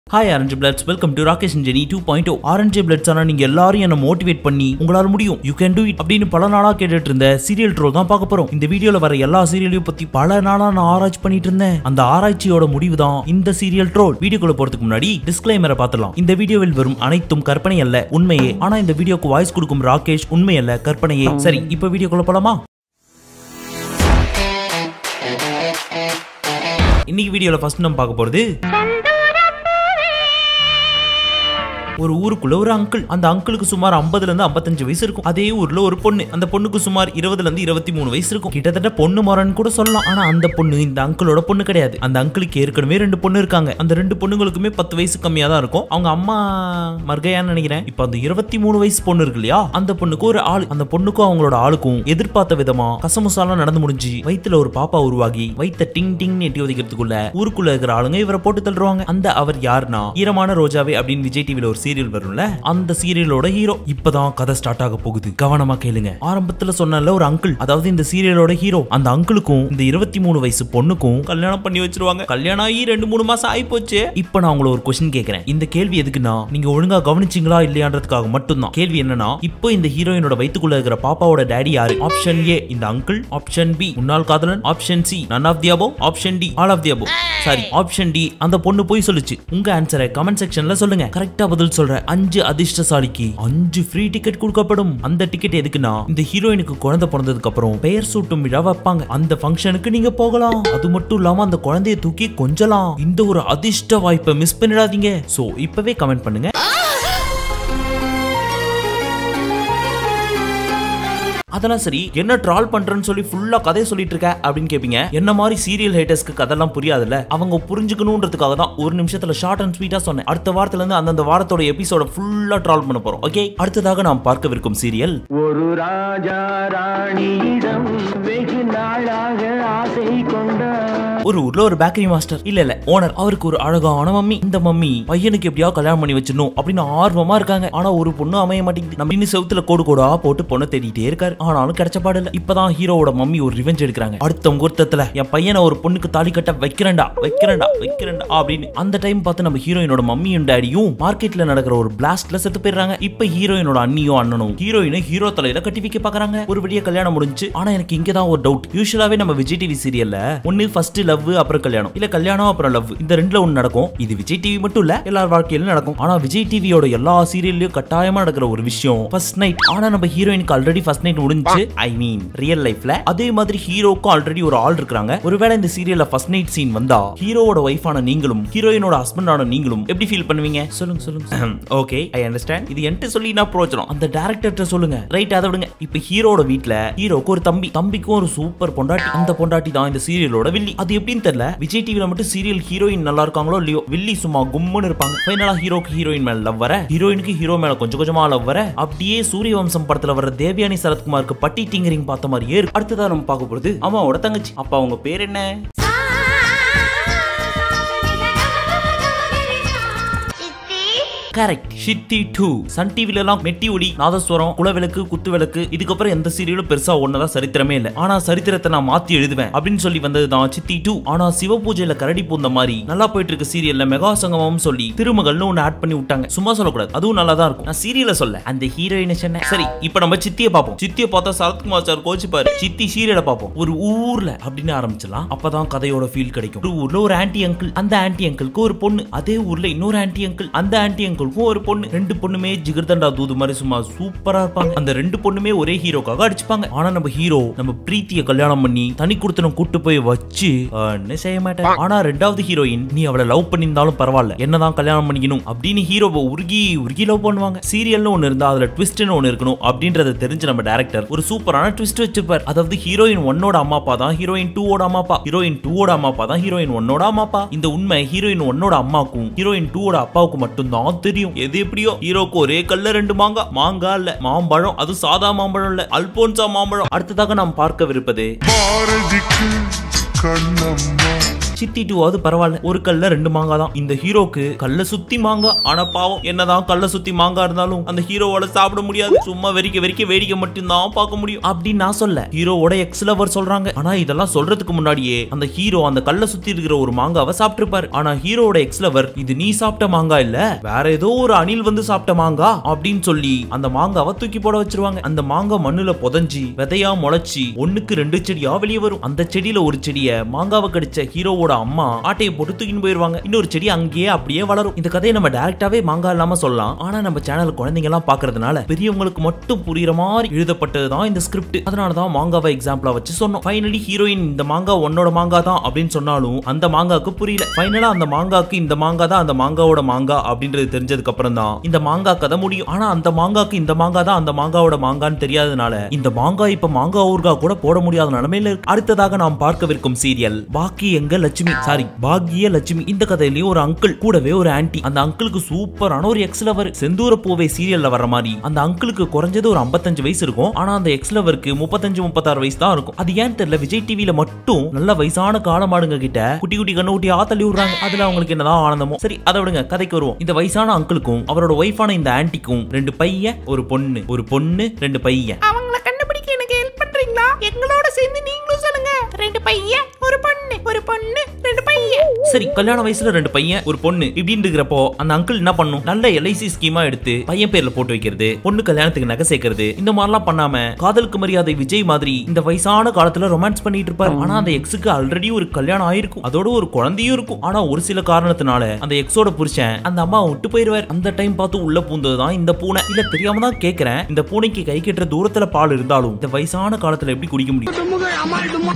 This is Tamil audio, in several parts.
hi orange bloods welcome to Rakesh இன்ஜினி two point O orange bloods ஆனால் நீங்க எல்லாரும் என்ன மோட்டிவேட் பண்ணி உங்களால முடியும் யூ கேன் டூ இட் அப்படின்னு பல நாளா கேட்டுட்டு இருந்த சீரியல் ட்ரோல் தான் பார்க்க போறோம் இந்த வீடியோல வர எல்லா சீரியலையும் பத்தி பல நாளா நான் ஆராய்ச்சி பண்ணிட்டு இருந்தேன் அந்த ஆராய்ச்சியோட முடிவு தான் இந்த சீரியல் ட்ரோல் வீடியோக்குள்ள போறதுக்கு முன்னாடி டிஸ்க்ளைமரை பார்த்துலாம் இந்த வீடியோவில் வரும் அனைத்தும் கற்பனை அல்ல உண்மையே ஆனா இந்த வீடியோக்கு வாய்ஸ் கொடுக்கும் ராகேஷ் உண்மை அல்ல கற்பனையே சரி இப்போ வீடியோக்குள்ள போலாமா இன்னைக்கு வீடியோல ஃபர்ஸ்ட் நம்ம பார்க்க போறது ஒரு ஊருக்குள்ள ஒரு அங்கிள் அந்த அங்கிளுக்கு சுமார் 50 இருந்து 55 வயசு இருக்கும் அதே ஊர்ல ஒரு பொண்ணு அந்த பொண்ணுக்கு சுமார் 20 இருந்து இருபத்தி மூணு வயசு இருக்கும் கிட்டத்தட்ட பொண்ணு மரன்னு கூட சொல்லலாம் ஆனா அந்த பொண்ணு இந்த அங்கிளோட பொண்ணு கிடையாது அந்த அங்கிளுக்கு ஏற்கனவே ரெண்டு பொண்ணு இருக்காங்க அந்த ரெண்டு பொண்ணுங்களுக்குமே பத்து வயசு கம்மியா தான் இருக்கும் அவங்க அம்மா மர்கையான்னு நினைக்கிறேன் இப்போ அந்த இருபத்தி மூணு வயசு பொண்ணு இருக்கு இல்லையா அந்த பொண்ணுக்கு ஒரு ஆள் அந்த பொண்ணுக்கும் அவங்களோட ஆளுக்கும் எதிர்பார்த்த விதமா கசமுசாலாம் நடந்து முடிஞ்சு வயித்துல ஒரு பாப்பா உருவாகி வயித்த டிங் டிங் எட்டி ஒதிக்கிறதுக்குள்ள ஊருக்குள்ள இருக்கிற ஆளுங்க இவரை போட்டு தள்ளுவாங்க அந்த அவர் யாருன்னா ஈரமான ரோஜாவே அப்படின்னு விஜய் டிவில ஒரு சீரியல் வரும்ல அந்த சீரியலோட ஹீரோ இப்பதான் கதை ஸ்டார்ட் ஆக போகுது கவனமா கேளுங்க ஆரம்பத்துல சொன்னல ஒரு அங்கிள் அதாவது இந்த சீரியலோட ஹீரோ அந்த அங்கிளுக்கும் இந்த இருபத்தி மூணு வயசு பொண்ணுக்கும் கல்யாணம் பண்ணி வச்சிருவாங்க கல்யாணம் ஆகி ரெண்டு மூணு மாசம் ஆகி போச்சு இப்ப நான் உங்களை ஒரு கொஸ்டின் கேக்குறேன் இந்த கேள்வி எதுக்குன்னா நீங்க ஒழுங்கா கவனிச்சீங்களா இல்லையான்றதுக்காக மட்டும்தான் கேள்வி என்னன்னா இப்போ இந்த ஹீரோயினோட வயித்துக்குள்ள இருக்கிற பாப்பாவோட டேடி யாரு ஆப்ஷன் ஏ இந்த அங்கிள் ஆப்ஷன் பி முன்னாள் காதலன் option C none of the above option D all of the above sorry option D அந்த பொண்ணு போய் சொல்லுச்சு உங்க ஆன்சரை கமெண்ட் செக்ஷன்ல சொல்லுங்க கரெக்டா பதில் சொல்ற அஞ்சு அதிர்ஷ்டசாலிக்கு அஞ்சு ஃப்ரீ டிக்கெட் கொடுக்கப்படும் அந்த டிக்கெட் எதுக்குன்னா இந்த ஹீரோயினுக்கு குழந்தை பிறந்ததுக்கு அப்புறம் பெயர் சூட்டும் விழா வைப்பாங்க அந்த ஃபங்க்ஷனுக்கு நீங்க போகலாம் அது மட்டும் இல்லாம அந்த குழந்தைய தூக்கி கொஞ்சலாம் இந்த ஒரு அதிர்ஷ்ட வாய்ப்பை மிஸ் பண்ணிடாதீங்க சோ இப்பவே கமெண்ட் பண்ணுங்க அதெல்லாம் சரி என்ன ட்ரால் பண்றேன்னு சொல்லி ஃபுல்லா கதையை சொல்லிட்டு இருக்க அப்படின்னு கேப்பீங்க என்ன மாதிரி சீரியல் ஹேட்டர்ஸ்க்கு கதெல்லாம் புரியாதுல்ல அவங்க புரிஞ்சுக்கணுன்றதுக்காக தான் ஒரு நிமிஷத்துல ஷார்ட் அண்ட் ஸ்வீட்டா சொன்னேன் அடுத்த வாரத்துல இருந்து அந்தந்த வாரத்தோட எபிசோட ஃபுல்லா ட்ரால் பண்ண போறோம் ஓகே அடுத்ததாக நாம் பார்க்கவிருக்கும் சீரியல் ஒரு ராஜா ராணியிடம் வெகு நாளாக ஆசை கொண்டார் ஒரு ஊர்ல ஒரு பேக்கரி மாஸ்டர் இல்ல இல்ல ஓனர் அவருக்கு ஒரு அழகான மம்மி இந்த மம்மி பையனுக்கு எப்படியாவது கல்யாணம் பண்ணி வச்சிடணும் அப்படின்னு ஆர்வமா இருக்காங்க ஆனா ஒரு பொண்ணு அமைய மாட்டேங்குது நம்ம இன்னும் செவுத்துல கோடு கோடா போட்டு பொண்ணை தேடிட்டே இருக்காரு ஆனாலும் கிடைச்ச பாடு இல்ல இப்பதான் ஹீரோவோட மம்மி ஒரு ரிவெஞ்ச் எடுக்கிறாங்க அடுத்த முகூர்த்தத்துல என் பையனை ஒரு பொண்ணுக்கு தாலி கட்ட வைக்கிறேன்டா வைக்கிறேன்டா வைக்கிறேன்டா அப்படின்னு அந்த டைம் பார்த்து நம்ம ஹீரோயினோட மம்மியும் டேடியும் மார்க்கெட்ல நடக்கிற ஒரு பிளாஸ்ட்ல செத்து போயிடுறாங்க இப்ப ஹீரோயினோட அண்ணியும் அண்ணனும் ஹீரோயினை ஹீரோ தலையில கட்டி வைக்க பாக்குறாங்க ஒரு வழியா கல்யாணம் முடிஞ்சு ஆனா எனக்கு இங்க தான் ஒரு டவுட் யூஸ்வலாவே நம்ம விஜய் டிவி சீரியல்ல ஒன்னு ஃபர்ஸ்ட் லவ் அப்புறம் கல்யாணம் இல்ல கல்யாணம் அப்புறம் லவ் இந்த ரெண்டுல ஒன்னு நடக்கும் இது விஜய் டிவி மட்டும் இல்ல எல்லார் வாழ்க்கையிலும் நடக்கும் ஆனா விஜய் டிவியோட எல்லா சீரியல்லயும் கட்டாயமா நடக்கிற ஒரு விஷயம் ஃபர்ஸ்ட் நைட் ஆனா நம்ம ஹீரோயினுக்கு ஆல்ரெடி ஃபர்ஸ்ட் நைட் முடிஞ்சு ஐ மீன் ரியல் லைஃப்ல அதே மாதிரி ஹீரோக்கும் ஆல்ரெடி ஒரு ஆள் இருக்காங்க ஒருவேளை இந்த சீரியல்ல ஃபர்ஸ்ட் நைட் சீன் வந்தா ஹீரோவோட ஒய்ஃபான நீங்களும் ஹீரோயினோட ஹஸ்பண்டான நீங்களும் எப்படி ஃபீல் பண்ணுவீங்க சொல்லுங்க சொல்லுங்க ஓகே ஐ அண்டர்ஸ்டாண்ட் இது என்கிட்ட சொல்லி நான் பிரோச்சனம் அந்த டேரக்டர்கிட்ட சொல்லுங்க ரைட் அதை விடுங்க இப்ப ஹீரோட வீட்ல ஹீரோக்கு ஒரு தம்பி தம்பிக்கும் ஒரு சூப்பர் பொண்டாட்டி அந்த பொண்டாட்டி தான் இந்த சீரியலோட வில்லி அது எப்படின்னு தெரியல விஜய் டிவில மட்டும் சீரியல் ஹீரோயின் நல்லா இருக்காங்களோ இல்லையோ வில்லி சும்மா கும்முன்னு இருப்பாங்க ஃபைனலா ஹீரோக்கு ஹீரோயின் மேல லவ் வர ஹீரோயினுக்கு ஹீரோ மேல கொஞ்சம் கொஞ்சமா லவ் வர அப்படியே சூரிய வம்சம் படத்துல வர தேவயானி சரத்குமாருக்கு பட்டி டிங்கரிங் பார்த்த மாதிரியே இருக்கு அடுத்ததா நம்ம பார்க்க போறது அம்மாவோட தங்கச்சி அப்பா அவங்க பேர் என்ன கரெக்ட் ஷிட்டி டூ சன் டிவில எல்லாம் மெட்டி ஒளி நாதஸ்வரம் குலவிளக்கு குத்து விளக்கு இதுக்கப்புறம் எந்த சீரியலும் பெருசா ஒன்னதான் சரித்திரமே இல்ல ஆனா சரித்திரத்தை நான் மாத்தி எழுதுவேன் அப்படின்னு சொல்லி வந்ததுதான் சித்தி டூ ஆனா சிவ பூஜையில கரடி பூந்த மாதிரி நல்லா போயிட்டு இருக்க சீரியல்ல மெகா சங்கமம் சொல்லி திருமகள்னு ஒன்னு ஆட் பண்ணி விட்டாங்க சும்மா சொல்லக்கூடாது அதுவும் நல்லா தான் இருக்கும் நான் சீரியல சொல்ல அந்த ஹீரோயினை சொன்னேன் சரி இப்போ நம்ம சித்திய பார்ப்போம் சித்திய பார்த்தா சரத்குமார் சார் கோச்சிப்பாரு சித்தி சீரியலை பார்ப்போம் ஒரு ஊர்ல அப்படின்னு ஆரம்பிச்சலாம் அப்பதான் கதையோட ஃபீல் கிடைக்கும் ஒரு ஊர்ல ஒரு ஆன்டி அங்கிள் அந்த ஆன்டி அங்கிளுக்கு ஒரு பொண்ணு அதே ஊர்ல இன்னொரு ஆன்டி அங்கிள் அந்த ஆன்டி அங்கிளுக்கும் ஒரு பொண்ணு ரெண்டு பொண்ணுமே ஜிகர்தண்டா தூது மாதிரி சும்மா சூப்பரா இருப்பாங்க அந்த ரெண்டு பொண்ணுமே ஒரே ஹீரோக்காக அடிச்சுப்பாங்க ஆனா நம்ம ஹீரோ நம்ம பிரீத்திய கல்யாணம் பண்ணி தனி கொடுத்தனும் கூட்டு போய் வச்சு ஒன்னும் செய்ய மாட்டேன் ஆனா ரெண்டாவது ஹீரோயின் நீ அவளை லவ் பண்ணியிருந்தாலும் பரவாயில்ல என்னதான் கல்யாணம் பண்ணிக்கணும் அப்படின்னு ஹீரோவை உருகி உருகி லவ் பண்ணுவாங்க சீரியல்னு ஒன்னு இருந்தா அதுல ட்விஸ்ட்னு ஒன்னு இருக்கணும் அப்படின்றத தெரிஞ்சு நம்ம டேரக்டர் ஒரு சூப்பரான ட்விஸ்ட் வச்சிருப்பார் அதாவது ஹீரோயின் ஒன்னோட அம்மா அப்பா தான் ஹீரோயின் டூவோட அம்மா அப்பா ஹீரோயின் டூவோட அம்மா அப்பா தான் ஹீரோயின் ஒன்னோட அம்மா அப்பா இந்த உண்மை ஹீரோயின் ஒன்னோட அம்மாக்கும் ஹீரோயின் டூவோட அப்பாவுக்கு மட்டும் தான் தெரியும் எது எப்படியோ ஹீரோக்கு ஒரே கல்ல ரெண்டு மாங்கா மாங்கா இல்ல மாம்பழம் அது சாதா மாம்பழம் இல்ல அல்போன்சா மாம்பழம் அடுத்ததாக நாம் பார்க்கவிருப்பது பாரதிக்கு கண்ணம்மா சித்தி டூவாவது பரவாயில்ல ஒரு கல்ல ரெண்டு மாங்காய் தான் இந்த ஹீரோக்கு கல்ல சுத்தி மாங்காய் ஆனா பாவம் என்னதான் கல்ல சுத்தி மாங்காய் இருந்தாலும் அந்த ஹீரோவோட சாப்பிட முடியாது சும்மா வெறிக்க வெறிக்க வேடிக்கை மட்டும்தான் பார்க்க முடியும் அப்படின்னு நான் சொல்ல ஹீரோவோட எக்ஸ் லவர் சொல்றாங்க ஆனா இதெல்லாம் சொல்றதுக்கு முன்னாடியே அந்த ஹீரோ அந்த கல்ல சுத்தி இருக்கிற ஒரு மாங்காவை சாப்பிட்டிருப்பாரு ஆனா ஹீரோவோட எக்ஸ் லவர் இது நீ சாப்பிட்ட மாங்காய் இல்ல வேற ஏதோ ஒரு அணில் வந்து சாப்பிட்ட மாங்காய் அப்படின்னு சொல்லி அந்த மாங்காவை தூக்கி போட வச்சிருவாங்க அந்த மாங்காய் மண்ணுல புதஞ்சி விதையா முளைச்சி ஒண்ணுக்கு ரெண்டு செடியா வெளியே வரும் அந்த செடியில ஒரு செடிய மாங்காவை கடிச்ச ஹீரோவோட அம்மா ஆட்டையை போட்டு தூக்கின்னு போயிருவாங்க இன்னொரு செடி அங்கேயே அப்படியே வளரும் இந்த கதையை நம்ம டைரக்டாவே மாங்காய் இல்லாம சொல்லலாம் ஆனா நம்ம சேனல் குழந்தைங்க எல்லாம் பாக்குறதுனால பெரியவங்களுக்கு மட்டும் புரியுற மாதிரி எழுதப்பட்டதுதான் இந்த ஸ்கிரிப்ட் அதனாலதான் மாங்காவை எக்ஸாம்பிளா வச்சு சொன்னோம் ஃபைனலி ஹீரோயின் இந்த மாங்காய் உன்னோட மாங்காய் தான் அப்படின்னு சொன்னாலும் அந்த மாங்காக்கு புரியல ஃபைனலா அந்த மாங்காக்கு இந்த மாங்காய் தான் அந்த மாங்காவோட மாங்காய் அப்படின்றது தெரிஞ்சதுக்கு அப்புறம் தான் இந்த மாங்காய் கதை முடியும் ஆனா அந்த மாங்காக்கு இந்த மாங்காய் தான் அந்த மாங்காவோட மாங்கான்னு தெரியாதனால இந்த மாங்காய் இப்ப மாங்காய் ஊறுகாய் கூட போட முடியாத நிலைமையில இருக்கு அடுத்ததாக நாம் பார்க்கவிருக்கும் சீரியல் பாக்கி எங்க லட்சுமி சாரி பாக்கிய லட்சுமி இந்த கதையிலயும் ஒரு அங்கிள் கூடவே ஒரு ஆன்ட்டி அந்த அங்கிளுக்கு சூப்பரான ஒரு எக்ஸ் லவர் செந்தூர பூவை சீரியல்ல வர்ற மாதிரி அந்த அங்கிளுக்கு குறைஞ்சது ஒரு 55 வயசு இருக்கும் ஆனா அந்த எக்ஸ் லவருக்கு முப்பத்தஞ்சு முப்பத்தாறு வயசு தான் இருக்கும் அது ஏன் தெரியல விஜய் டிவில மட்டும் நல்ல வயசான காலமாடுங்க கிட்ட குட்டி குட்டி கண்ணு குட்டி ஆத்தள்ளி விடுறாங்க அதுல அவங்களுக்கு என்னதான் ஆனந்தமோ சரி அதை விடுங்க கதைக்கு வருவோம் இந்த வயசான அங்கிளுக்கும் அவரோட ஒய்ஃபான இந்த ஆன்ட்டிக்கும் ரெண்டு பையன் ஒரு பொண்ணு ஒரு பொண்ணு ரெண்டு பையன் அவங்கள கண்டுபிடிக்க எனக்கு ஹெல்ப் பண்றீங்களா எங்களோட சேர்ந்து நீங்களும் சொல்லுங்க ரெண்டு பையன் ஒரு பொண்ணு ஒரு பொண்ணு ரெண்டு பையன் சரி கல்யாண வயசுல ரெண்டு பையன் ஒரு பொண்ணு இப்படின்னு இருக்கிறப்போ அந்த அங்கிள் என்ன பண்ணும் நல்ல எல்ஐசி ஸ்கீமா எடுத்து பையன் பேர்ல போட்டு வைக்கிறது பொண்ணு கல்யாணத்துக்கு நகை சேர்க்கறது இந்த மாதிரிலாம் பண்ணாம காதலுக்கு மரியாதை விஜய் மாதிரி இந்த வயசான காலத்துல ரொமான்ஸ் பண்ணிட்டு இருப்பாரு ஆனா அந்த எக்ஸுக்கு ஆல்ரெடி ஒரு கல்யாணம் ஆயிருக்கும் அதோட ஒரு குழந்தையும் இருக்கும் ஆனா ஒரு சில காரணத்தினால அந்த எக்ஸோட புருஷன் அந்த அம்மா விட்டு போயிருவார் அந்த டைம் பார்த்து உள்ள பூந்ததுதான் இந்த பூனை இல்ல தெரியாம தான் கேக்குறேன் இந்த பூனைக்கு கை கட்டுற தூரத்துல பால் இருந்தாலும் இந்த வயசான காலத்துல எப்படி குடிக்க முடியும் டுமுகள் அமால் டுமா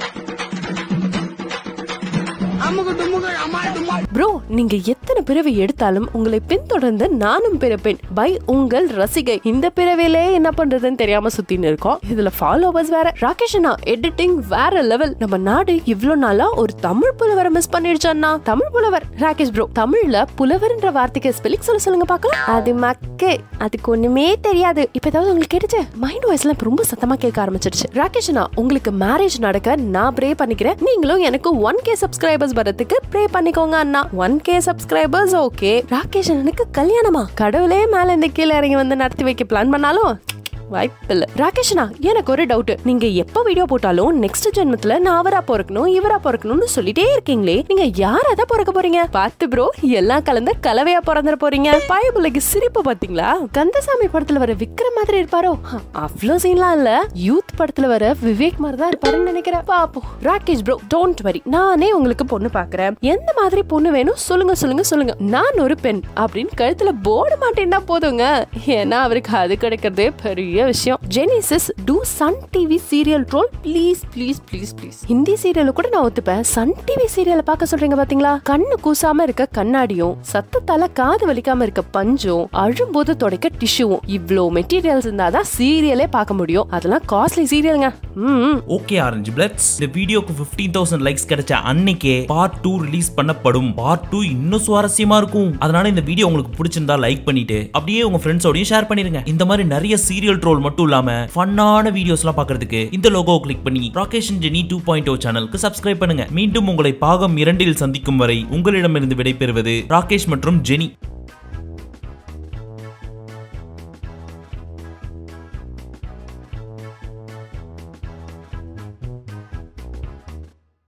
அமுகு டுமுகள் அமால் டுமா ப்ரோ நீங்க எத்தனை பிறவி எடுத்தாலும் உங்களை பின்தொடர்ந்து நானும் பிறப்பேன் பை உங்கள் ரசிகை இந்த பிறவிலே என்ன பண்றதுன்னு தெரியாம சுத்தின்னு இருக்கோம் இதுல ஃபாலோவர்ஸ் வேற ராகேஷ் அண்ணா எடிட்டிங் வேற லெவல் நம்ம நாடு இவ்ளோ நாளா ஒரு தமிழ் புலவரை மிஸ் பண்ணிடுச்சோன்னா தமிழ் புலவர் ராகேஷ் ப்ரோ தமிழ்ல புலவர்ன்ற வார்த்தைக்கு ஸ்பெல்லிங் சொல்ல சொல்லுங்க பார்க்கலாம் அது மக்கே அதுக்கு ஒண்ணுமே தெரியாது இப்ப ஏதாவது உங்களுக்கு கேட்டுச்சு மைண்ட் வாய்ஸ் எல்லாம் இப்ப ரொம்ப சத்தமா கேட்க ஆரம்பிச்சிருச்சு ராகேஷ் அண்ணா உங்களுக்கு மேரேஜ் நடக்க நான் ப்ரே பண்ணிக்கிறேன் நீங்களும் எனக்கு ஒன் கே சப்ஸ்கிரைபர்ஸ் வரதுக்கு ப்ரே பண்ணிக்கோங்க அண்ணா one K subscribers okay Rakesh அண்ணனுக்கு கல்யாணமா கடவுளே மேல இந்த கீழே இறங்கி வந்து நடத்தி வைக்க பிளான் பண்ணாலும் வாய்ப்பில்ல ராகேஷ்னா எனக்கு ஒரு டவுட் நீங்க எப்ப வீடியோ போட்டாலும் நெக்ஸ்ட் ஜென்மத்துல நான் அவரா பிறக்கணும் இவரா பிறக்கணும்னு சொல்லிட்டே இருக்கீங்களே நீங்க யாரா தான் பிறக்க போறீங்க பார்த்து ப்ரோ எல்லாம் கலந்த கலவையா பிறந்துட போறீங்க பயபுலைக்கு சிரிப்பு பாத்தீங்களா கந்தசாமி படத்துல வர விக்ரம் மாதிரி இருப்பாரோ ஹ, அவ்வளோ சீன்லாம் இல்ல யூத் படத்துல வர விவேக் மாதிரி தான் இருப்பாருன்னு நினைக்கிறேன் பாப்போம் ராகேஷ் ப்ரோ டோன்ட் வரி நானே உங்களுக்கு பொண்ணு பாக்குறேன் எந்த மாதிரி பொண்ணு வேணும் சொல்லுங்க சொல்லுங்க சொல்லுங்க நான் ஒரு பெண் அப்படின்னு கழுத்துல போட மாட்டேன்னா போதுங்க ஏன்னா அவருக்கு அது கிடைக்கிறதே பெரிய விஷயம் genesis two Sun TV serial role please please please please Hindi serial கூட நான் ஒத்துப்பேன் சன் டிவி சீரியலை பார்க்க சொல்றீங்க பாத்தீங்களா கண்ணு கூசாம இருக்க கண்ணாடியும் சத்தத்தால காது வலிக்காம இருக்க பஞ்சும் அழும்போது துடைக்க டிஷ்யூவும் இவ்ளோ மெட்டீரியல்ஸ் இருந்தாதான் சீரியலே பார்க்க முடியும் அதெல்லாம் காஸ்ட்லி சீரியலுங்க ம் ஓகே ஆரஞ்சு பிளட்ஸ் இந்த வீடியோக்கு 15000 தௌசண்ட் லைக்ஸ் கிடைச்ச அன்னைக்கே பார்ட் டூ ரிலீஸ் பண்ணப்படும் பார்ட் டூ இன்னும் சுவாரஸ்யமா இருக்கும் அதனால இந்த வீடியோ உங்களுக்கு பிடிச்சிருந்தா லைக் பண்ணிட்டு அப்படியே உங்க ஃப்ரெண்ட்ஸோடயும் ஷேர் பண்ணிருங்க இந்த மாதிரி நிறைய சீரியல் ட்ரோல் மட்டும் இல்லாம ஃபன்னான வீடியோஸ்லாம் பார்க்கிறதுக்கு இந்த லோகோ கிளிக் பண்ணி ராகேஷ் ஜெனி டூ பாயிண்ட் ஓ சேனலுக்கு சப்ஸ்கிரைப் பண்ணுங்க மீண்டும் உங்களை பாகம் இரண்டில் சந்திக்கும் வரை உங்களிடமிருந்து விடைபெறுவது ராகேஷ் மற்றும் ஜெனி